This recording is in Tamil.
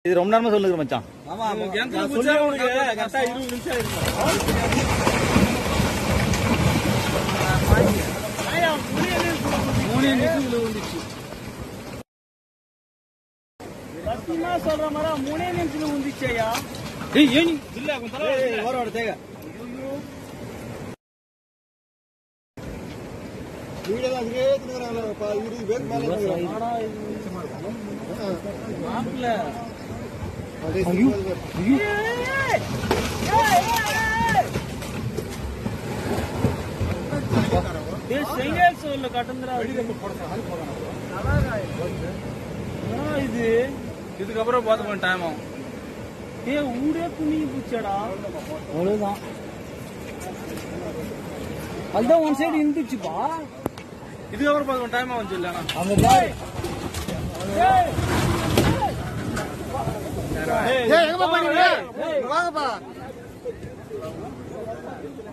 இது ரொம்ப நேரமா சொல்லுங்க மச்சான் ஆமா கிணத்துல குதிச்சா உனக்கு கரெக்டா இருபது நிமிஷம் இருக்கும் மூணே நிமிஷத்துல வந்துச்சு சத்தியமா சொல்ற மாதிரி மூணே நிமிஷத்துல உந்திச்சையா ஏய் ஏனி இல்ல கொஞ்சம் தலை ஓரோட தேக மாப்பிள்ள செங்கல் சொல்ல கட்டுந்துரா இது இதுக்கப்புறம் பார்த்து டைம் ஆகும் ஏ ஊரே குனிஞ்சு போச்சடா அவ்வளவுதான் அதுதான் ஒன் சைடு இருந்துச்சுப்பா இதுக்கப்புறம் பார்த்து டைம் ஆகும் இல்லைண்ணா அந்த பாரு எங்கப்பா போறீங்க வாங்கப்பா